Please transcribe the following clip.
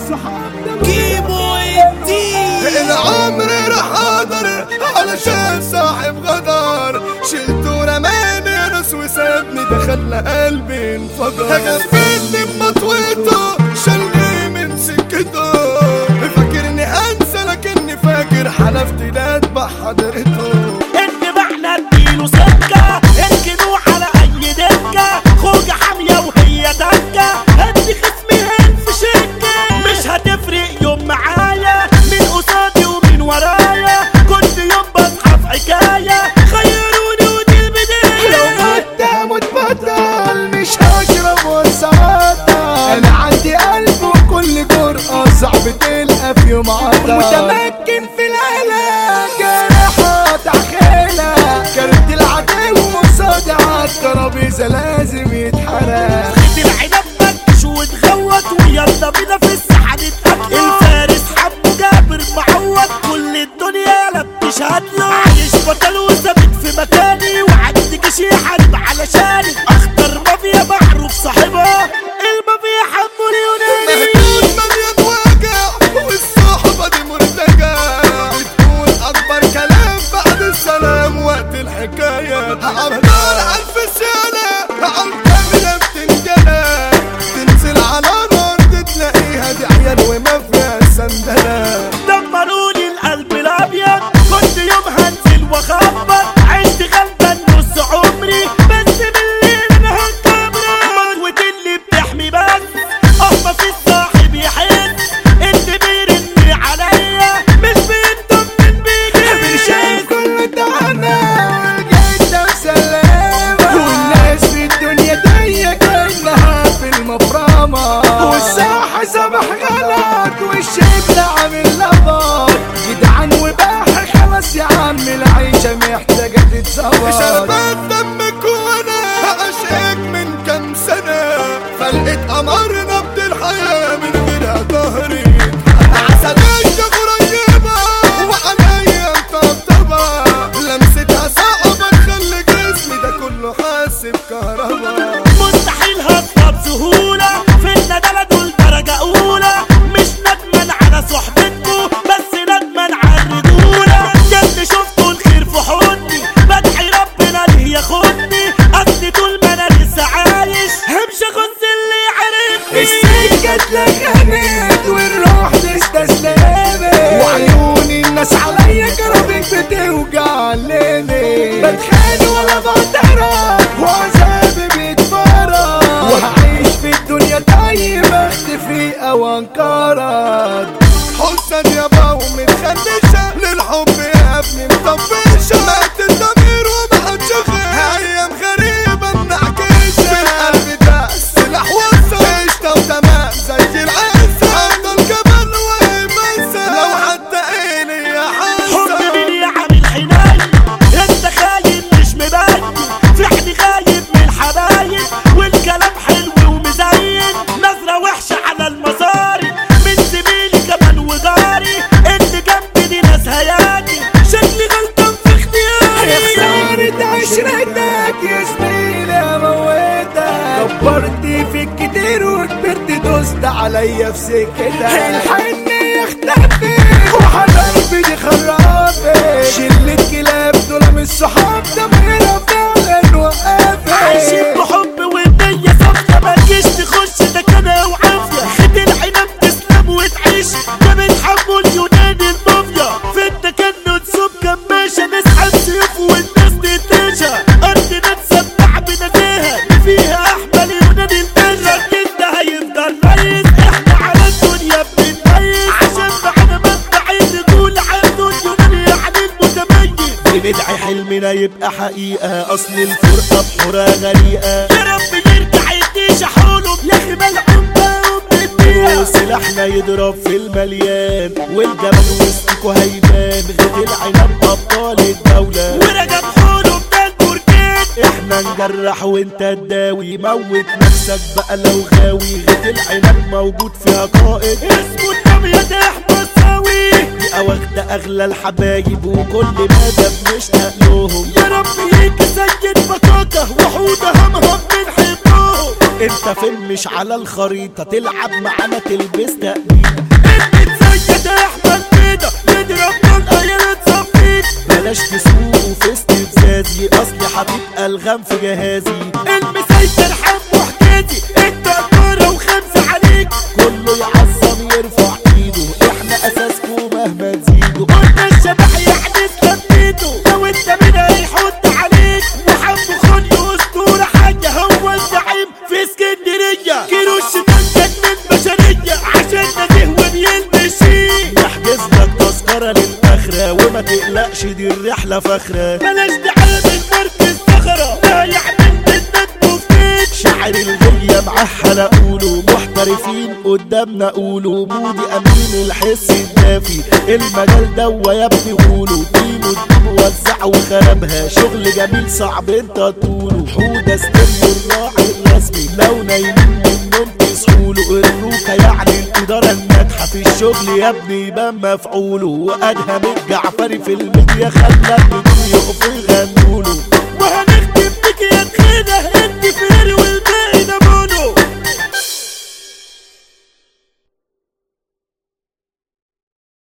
الصحاب كيمو الدين العمر راح اقدر علشان صاحب غدر شلته رماني نص وسابني دخلنا قلبي انفجر غفلني بمطويته شلني من سكته فاكرني انسى لكني فاكر حلفت لا اذبح حضرته ان معنى اديله سكة اركنوا على اي دكة خوجة حامية وهي دكة هدي خصمي هين في شكة مش هتفرق يوم معايا من قصادي ومن ورايا كل يوم بصحى في حكاية خيروني ودي البداية لو قدام وتبدل مش هشرب وسعادة انا عندي قلب وكل جرأة صعب تلقى في يوم عطا متمكن في العلاج جراحة داخلة كارت العدو وصادع الترابيزة لازم يتحرق خد العنب منكش وتغوط ويلا بينا في الساحة نتقابل الفارس حمو جابر معوض كل الدنيا لا بتشهد له عايش بطل وثابت في مكاني وعندي جيش يحارب علشاني اخطر مافيا معروف صاحبها المافيا حمو اليوناني مهدود مليان واجع والصحبة دي مرتجع بتقول أكبر كلام بعد السلام وقت الحكاية أبطال ألف سنة عالكاملة بتنجلى تنزل على الأرض تلاقيها دي عيال وما فيها سندلة دمرولي القلب الابيض كنت يوم هنزل واخبط عشت غلبان نص عمري بس بالليل انا هنكبر مطوة اللي بتحمي بس اه ما في صاحب يحس اللي بيرن عليا مش بيطمن بيجي شايف كل تعبنا والجيدة مسلمة والناس في الدنيا ضيقة كأنها في المفرمة والساحة سبح غلط والشبل عامل لبط جدعان وباحر خلاص يا عم العيشة محتاجة تتظبط شربت دمك وانا عاشق من كام سنة فلقيت قمرنا الحياة من غيرها ظهري عسلية قريبة وعليا مطبطبة لمستها صعبة تخلي جسمي ده كله حاسب كهربا مستحيل هطلب سهولة في الندلة دول درجة أولى مش ندمان على صحبتكو بس ندمان على الرجولة جد شفتوا الخير في حضني بدعي ربنا ليه ياخدني أصل طول ما أنا لسه عايش همشي أخص اللي عرفني السكة لك والروح تستسلمت وعيوني الناس عليا كربك بتوجع ليني بتخان ولا بعترف وعذابي بيتفرج وهعيش في الدنيا طيب اختفي او انقرض حسن يابا ومتخنشة للحب يا ابني مطفشة مات الضمير ومحدش خير ايام غريبة منعكشة بالقلب ده السلاح وصل قشطة وتمام زي العسل افضل كمان ومنسى لو حتى عيني يا حب حسن مين يا عامل حناية انت خايب مش مبين فعلي خايب من الحبايب والكلام حلو ومزين نظرة وحشة على المصاري من زميلي كمان وجاري اللي جنبي دي ناس هياجي شكلي غلطان في اختياري خسارة عشرتك يا زميلي موتك كبرت فيك كتير وكبرت دوست عليا في سكتك الحني اختفي وحضرتي دي خرافي شلة كلاب دول مش صحاب ده مهرة فعلا وقافي عايشين بحب والنية صافية ما تجيش تخش ده كان وعافية خد العنب تسلم وتعيش ده بتحمل يوناني المافيا في التكنت سوب كماشة نسحب سيوف والناس تتنشى أرضنا تسمع بنزاهة فيها أحمل يوناني الباشا كده هيفضل ريس احنا على الدنيا بنتميز عشان معانا مبدعين نقول عنه اليوناني يعني المتميز بندعي حلمنا يبقى حقيقة أصل الفرقة بحورة غريقة يا رب يرجع يدي شحوله يا أخي ملعون بقى وبنديها سلاحنا يضرب في المليان والجبل وسطكوا هيبان غير العنب أبطال الدولة ورجب حوله بتاع البركان احنا نجرح وانت تداوي موت نفسك بقى لو غاوي غير العنب موجود فيها قائد اسمه الدمية تحمى ساوي دقيقة واخدة أغلى الحبايب وكل مدى بنشتاق لهم يا رب يجي سيد بطاقة وحودة همهم من حبهم انت فين مش على الخريطة تلعب معانا تلبس تقليد خام في جهازي المسيطر حمو حجازي انت كورة وخمسة عليك كله يعظم يرفع ايده احنا اساسكم مهما تزيدوا قلنا الشبح يعني استنيته لو انت منها هيحط عليك وحمو خلي اسطورة حاجة هو الزعيم في اسكندرية كيلو الشمال من بشرية عشان نزيه وبيلبس شيك يحجز لك تذكرة للآخرة وما تقلقش دي الرحلة فخرة بلاش تعامل مركز صخرة لا يعمل منك مفيد شاعر الغية معاه هنقوله محترفين قدامنا قولوا مودي أمين الحس الدافي المجال دوا يا ابني قولوا ديمو ديمو وزع وخربها شغل جميل صعب انت تقوله حودة ستيريو الراعي الرسمي لو نايمين من النوم تصحوله الروكة يعني الإدارة الناجحة في الشغل يا ابني يبان مفعوله وأدهم الجعفري في الميديا خلى النجوم يقفوا يغنوله وهني